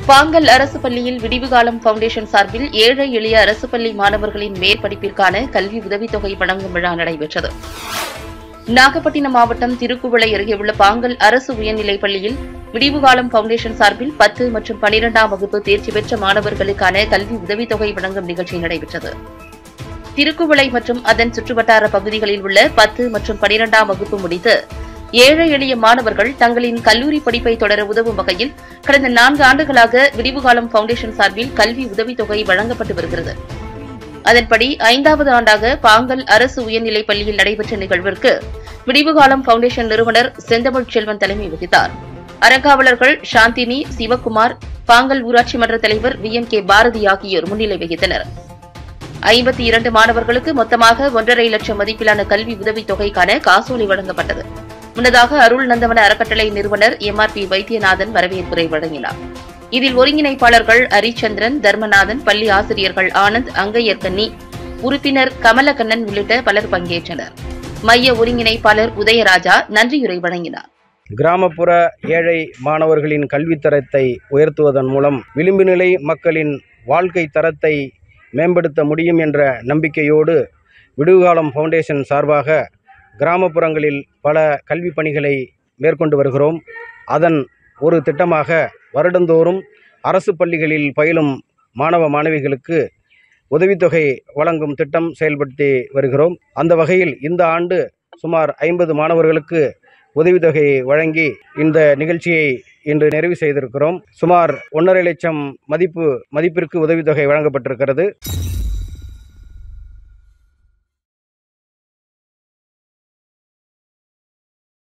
பாங்கல் அரசு பள்ளியில் விடிவு காலம் பவுண்டேஷன் சார்பில் ஏழை எளிய அரசு பள்ளி மாணவர்களின் மேற்படிப்பிற்கான கல்வி உதவித்தொகை வழங்கும் விழா நடைபெற்றது நாகப்பட்டினம் மாவட்டம் திருக்குவளை அருகே உள்ள பாங்கல் அரசு உயர்நிலைப் பள்ளியில் விடிவு காலம் பவுண்டேஷன் சார்பில் பத்து மற்றும் பனிரெண்டாம் வகுப்பு தேர்ச்சி பெற்ற மாணவர்களுக்கான கல்வி உதவித்தொகை வழங்கும் நிகழ்ச்சி நடைபெற்றது திருக்குவளை மற்றும் அதன் சுற்றுவட்டார பகுதிகளில் உள்ள பத்து மற்றும் பனிரெண்டாம் வகுப்பு முடித்து ஏழை எளிய மாணவர்கள் தங்களின் கல்லூரி படிப்பை தொடர உதவும் வகையில் கடந்த நான்கு ஆண்டுகளாக விடிவுகாலம் பவுண்டேஷன் சார்பில் கல்வி உதவித்தொகை வழங்கப்பட்டு வருகிறது அதன்படி ஐந்தாவது ஆண்டாக பாங்கல் அரசு உயர்நிலைப் பள்ளியில் நடைபெற்ற நிகழ்விற்கு விடிவுகாலம் பவுண்டேஷன் நிறுவனர் செந்தமிழ் செல்வன் தலைமை வகித்தார் அறங்காவலர்கள் சாந்தினி சிவக்குமார் பாங்கல் ஊராட்சி மன்ற தலைவர் வி எம் கே பாரதி ஆகியோர் முன்னிலை வகித்தனர் ஐம்பத்தி இரண்டு மாணவர்களுக்கு மொத்தமாக ஒன்றரை லட்சம் மதிப்பிலான கல்வி உதவித் தொகைக்கான காசோலை வழங்கப்பட்டது முன்னதாக அருள் நந்தவன அறக்கட்டளை நிறுவனர் எம் ஆர் பி வைத்தியநாதன் வரவேற்புரை வழங்கினார் இதில் ஒருங்கிணைப்பாளர்கள் ஹரிச்சந்திரன் தர்மநாதன் பள்ளி ஆசிரியர்கள் ஆனந்த் அங்கையர்கன்னி உறுப்பினர் கமலக்கண்ணன் உள்ளிட்ட பலர் பங்கேற்றனர் மைய ஒருங்கிணைப்பாளர் உதயராஜா நன்றியுரை வழங்கினார் கிராமப்புற ஏழை மாணவர்களின் கல்வித்தரத்தை உயர்த்துவதன் மூலம் விளிம்பு நிலை மக்களின் வாழ்க்கை தரத்தை மேம்படுத்த முடியும் என்ற நம்பிக்கையோடு விடுகாலம் ஃபவுண்டேஷன் சார்பாக கிராமப்புறங்களில் பல கல்வி பணிகளை மேற்கொண்டு வருகிறோம் அதன் ஒரு திட்டமாக வருடந்தோறும் அரசு பள்ளிகளில் பயிலும் மாணவ மாணவிகளுக்கு உதவித்தொகை வழங்கும் திட்டம் செயல்படுத்தி வருகிறோம் அந்த வகையில் இந்த ஆண்டு சுமார் ஐம்பது மாணவர்களுக்கு உதவித்தொகையை வழங்கி இந்த நிகழ்ச்சியை இன்று நிறைவு செய்திருக்கிறோம் சுமார் ஒன்றரை லட்சம் மதிப்பு மதிப்பிற்கு உதவித்தொகை வழங்கப்பட்டிருக்கிறது